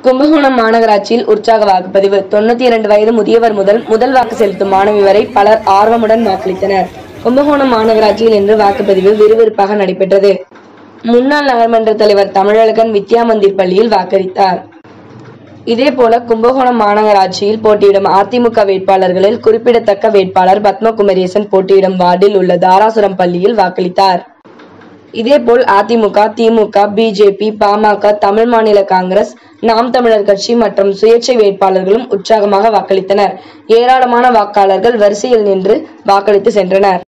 கும்பகோணம் மாநகராட்சியில் உற்சாக வாக்குப்பதிவு தொண்ணூத்தி இரண்டு வயது முதியவர் முதல் முதல் வாக்கு செலுத்தும் மாணவி வரை பலர் ஆர்வமுடன் வாக்களித்தனர் கும்பகோணம் மாநகராட்சியில் இன்று வாக்குப்பதிவு விறுவிறுப்பாக நடைபெற்றது முன்னாள் நகர்மன்ற தலைவர் தமிழழகன் வித்யா மந்திர் பள்ளியில் வாக்களித்தார் இதேபோல கும்பகோணம் மாநகராட்சியில் போட்டியிடும் அதிமுக வேட்பாளர்களில் குறிப்பிடத்தக்க வேட்பாளர் பத்மகுமரேசன் போட்டியிடும் வார்டில் உள்ள தாராசுரம் பள்ளியில் வாக்களித்தார் இதேபோல் அதிமுக திமுக பிஜேபி பாமக தமிழ் மாநில காங்கிரஸ் நாம் தமிழர் கட்சி மற்றும் சுயேட்சை வேட்பாளர்களும் உற்சாகமாக வாக்களித்தனர் ஏராளமான வாக்காளர்கள் வரிசையில் நின்று வாக்களித்து சென்றனர்